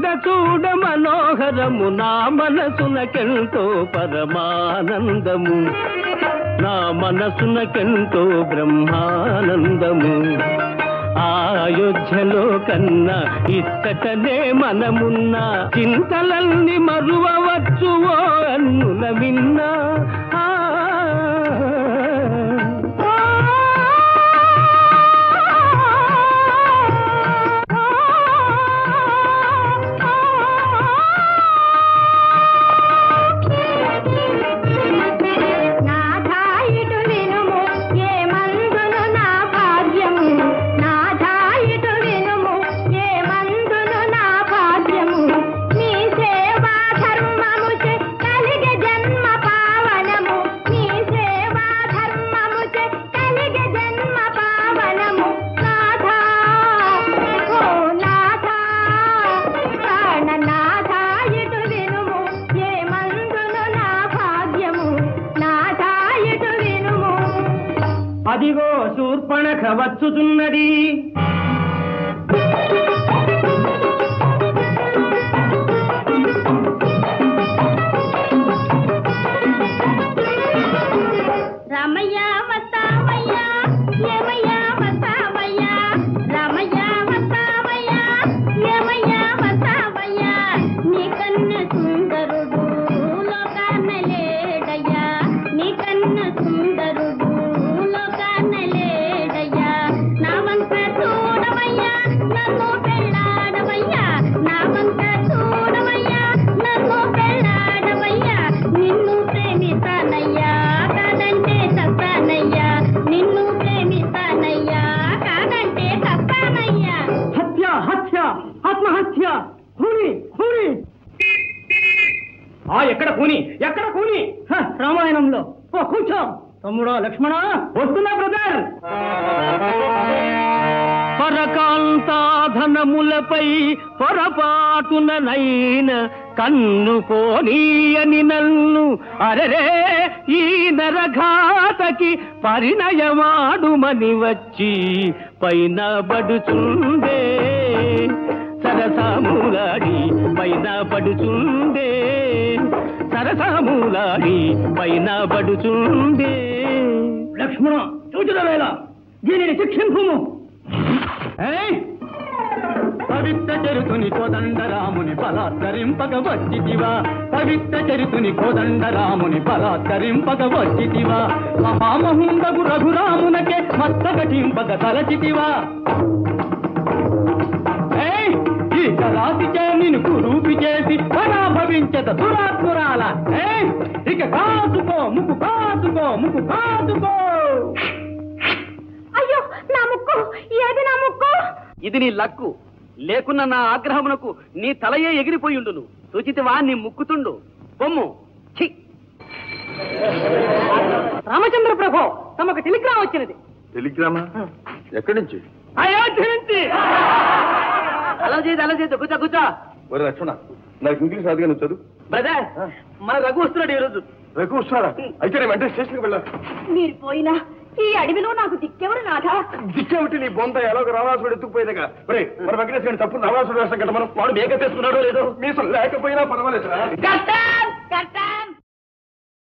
చూడ మనోహరము నా మనసునకెంతో పరమానందము నా మనసునకెంతో బ్రహ్మానందము ఆ అయోధ్యలో కన్నా ఇచ్చటనే మనమున్న చింతలన్నీ మరువవచ్చు ఓ అన్నుల విన్నా ఆ నాథాయిటు వినుము ఏ మందును నా భాగ్యము నాథాయిటు వినుము ఏ మందును నా భాగ్యము నీ సేవా ధర్మము చే కలిగే జన్మ పావనము నీ సేవా ధర్మము చే కలిగే జన్మ పావనము నాథా ఓ నాథా ప్రాణనాథాయిటు వినుము ఏ మందును నా భాగ్యము నాథాయిటు వినుము అదిగో శూర్పణఖ వచ్చుతున్నది రామయ్య వస్తావయ్య ఏమయ్య వస్తావయ్య రామయ్య వస్తావయ్య ఏమయ్య వస్తావయ్య నీ కన్న సుందరుడు లోకాన లేడయ్యా నీ కన్న సుందరుడు లోకాన లేడయ్యా నా వంక చూడవయ్యా నన్ను పెళ్ళాడవయ్యా నా వంక చూడవయ్యా నన్ను పెళ్ళాడవయ్యా నిన్ను ప్రేమిస్తానయ్యా కాదంటే తప్పానయ్యా నిన్ను ప్రేమిస్తానయ్యా కాదంటే తప్పానయ్యా హత్య హత్య ఆత్మహత్య కూని కూని ఆ ఎక్కడ కూని ఎక్కడ కూని హ, రామాయణంలో ఓ కూర్చో తమ్ముడా లక్ష్మణ వస్తున్నా బ్రదర్ పరకాంతాధనములపై పొరపాటుననైన కన్ను పోనీయని నన్ను అరరే ఈ నరఘాతకి పరిణయమాడుమని వచ్చి పైన బడుచుండే సరసాములాడి పైన పడుచుండే సరసాములాడి పైన పడుచుండే లక్ష్మణ చూచుల వేళ దీనిని శిక్షింపుము పవిత్ర చరితుని కోదండరాముని బలాత్కరింపక వచ్చితివా పవిత్ర చరితుని కోదండరాముని బలాత్కరింపక వచ్చితివా మహామహుండగు రఘురామునకే మస్తకటింపక తలచితివా ఏయ్! ఈ రాతిచే నిన్ను కురూపి చేసి పరాభవించత దురాత్మురాల ఏయ్! ఇక కాదుకో ముక్కు కాదుకో ముక్కు కాదుకో అయ్యో నా ముక్కు ఏది నా ముక్కు ఇది నీ లక్కు లేకున్న నా ఆగ్రహమునకు నీ తలయే ఎగిరిపోయిండును సూచితివా నీ ముక్కుతుండు బొమ్ము ఛీ రామచంద్ర ప్రభు తమకు టెలిగ్రామ్ వచ్చినది టెలిగ్రామా ఎక్కడి నుంచి అయోధ్య నుంచి అలా చేయదు అలా చేయదు కూర్చో కూర్చో ఒరే లక్ష్మణ నాకు ఇంగ్లీష్ రాదుగా నువ్వు చదువు బ్రదర్ మన రఘు వస్తున్నాడు ఈరోజు రఘు వస్తున్నాడా అయితే నేను వెంటనే స్టేషన్కి వెళ్ళా మీరు పోయినా ఈ అడవిలో నాకు దిక్కెవరు నాథా దిక్కేమిటి నీ బొంద ఎలాగో రావాసుడు ఎత్తుకుపోయేదిగా ఒరే మన వెంకటేశ్వర గారి తప్పు రావాసుడు వేస్తాం కదా మనం వాడు మేక తెచ్చుకున్నాడో లేదో మీసం లేకపోయినా పర్వాలేదు కర్త కర్త